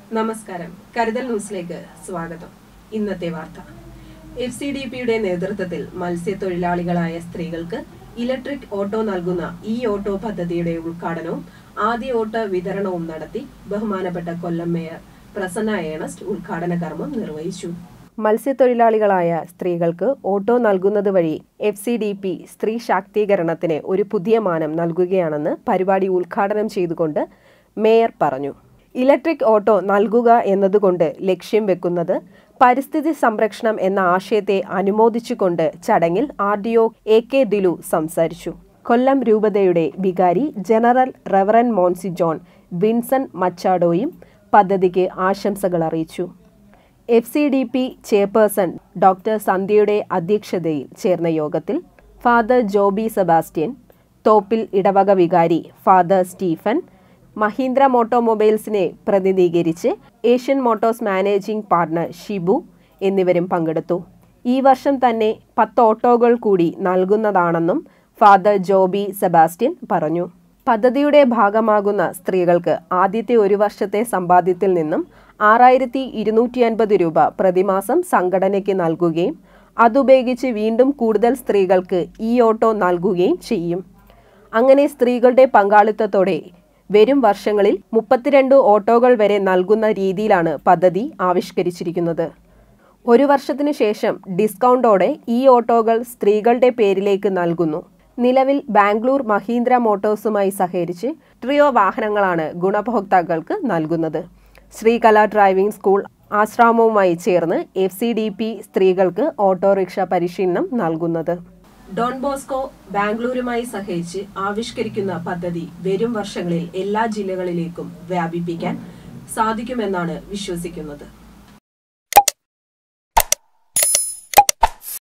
നമസ്കാരം കരുതൽ ന്യൂസിലേക്ക് സ്വാഗതം ഇന്നത്തെ വാർത്ത എഫ് സി ഡി പിയുടെ നേതൃത്വത്തിൽ മത്സ്യത്തൊഴിലാളികളായ സ്ത്രീകൾക്ക് ഇലക്ട്രിക് ഓട്ടോ നൽകുന്ന ഈ ഓട്ടോ പദ്ധതിയുടെ ഉദ്ഘാടനവും ആദ്യ ഓട്ടോ വിതരണവും നടത്തി ബഹുമാനപ്പെട്ട കൊല്ലം മേയർ പ്രസന്ന ഏണസ്റ്റ് ഉദ്ഘാടന കർമ്മം നിർവഹിച്ചു മത്സ്യത്തൊഴിലാളികളായ സ്ത്രീകൾക്ക് ഓട്ടോ നൽകുന്നത് വഴി എഫ് സി ഡി പി സ്ത്രീ ശാക്തീകരണത്തിന് ഒരു പുതിയ മാനം നൽകുകയാണെന്ന് പരിപാടി ഉദ്ഘാടനം ചെയ്തുകൊണ്ട് മേയർ പറഞ്ഞു ഇലക്ട്രിക് ഓട്ടോ നൽകുക എന്നതുകൊണ്ട് ലക്ഷ്യം വെക്കുന്നത് പരിസ്ഥിതി സംരക്ഷണം എന്ന ആശയത്തെ അനുമോദിച്ചുകൊണ്ട് ചടങ്ങിൽ R D O A K Dilu സംസാരിച്ചു കൊല്ലം രൂപതയുടെ വികാരി ജനറൽ റെവറൻ മോൻസി ജോൺ വിൻസൺ മച്ചാഡോയും പദ്ധതിക്ക് ആശംസകൾ അറിയിച്ചു F C D P chairperson doctor സന്ധ്യയുടെ അധ്യക്ഷതയിൽ ചേർന്ന യോഗത്തിൽ ഫാദർ ജോബി സെബാസ്റ്റ്യൻ തോപ്പിൽ ഇടവക വികാരി ഫാദർ സ്റ്റീഫൻ മഹീന്ദ്ര മോട്ടോമൊബൈൽസിനെ പ്രതിനിധീകരിച്ച് ഏഷ്യൻ മോട്ടോഴ്സ് മാനേജിംഗ് പാർട്ണർ ഷിബു എന്നിവരും പങ്കെടുത്തു ഈ വർഷം തന്നെ പത്ത് ഓട്ടോകൾ കൂടി നൽകുന്നതാണെന്നും ഫാദർ ജോബി സെബാസ്റ്റ്യൻ പറഞ്ഞു പദ്ധതിയുടെ ഭാഗമാകുന്ന സ്ത്രീകൾക്ക് ആദ്യത്തെ ഒരു വർഷത്തെ സമ്പാദ്യത്തിൽ നിന്നും ആറായിരത്തി ഇരുന്നൂറ്റി അൻപത് രൂപ പ്രതിമാസം സംഘടനയ്ക്ക് നൽകുകയും അതുപയോഗിച്ച് വീണ്ടും കൂടുതൽ സ്ത്രീകൾക്ക് ഈ ഓട്ടോ നൽകുകയും ചെയ്യും അങ്ങനെ സ്ത്രീകളുടെ പങ്കാളിത്തത്തോടെ വരും വർഷങ്ങളിൽ മുപ്പത്തിരണ്ട് ഓട്ടോകൾ വരെ നൽകുന്ന രീതിയിലാണ് പദ്ധതി ആവിഷ്കരിച്ചിരിക്കുന്നത് ഒരു വർഷത്തിനു ശേഷം ഡിസ്കൗണ്ടോടെ ഈ ഓട്ടോകൾ സ്ത്രീകളുടെ പേരിലേക്ക് നൽകുന്നു നിലവിൽ ബാംഗ്ലൂർ മഹീന്ദ്ര മോട്ടോഴ്സുമായി സഹകരിച്ച് ട്രിയോ വാഹനങ്ങളാണ് ഗുണഭോക്താക്കൾക്ക് നൽകുന്നത് ശ്രീകല ഡ്രൈവിംഗ് സ്കൂൾ ആശ്രാമവുമായി ചേർന്ന് എഫ് സി ഡി പി സ്ത്രീകൾക്ക് ഓട്ടോറിക്ഷ പരിശീലനം നൽകുന്നത് ഡോൺ ബോസ്കോ ബാംഗ്ലൂരുമായി സഹകരിച്ച് ആവിഷ്കരിക്കുന്ന പദ്ധതി വരും വർഷങ്ങളിൽ എല്ലാ ജില്ലകളിലേക്കും വ്യാപിപ്പിക്കാൻ സാധിക്കുമെന്നാണ് വിശ്വസിക്കുന്നത്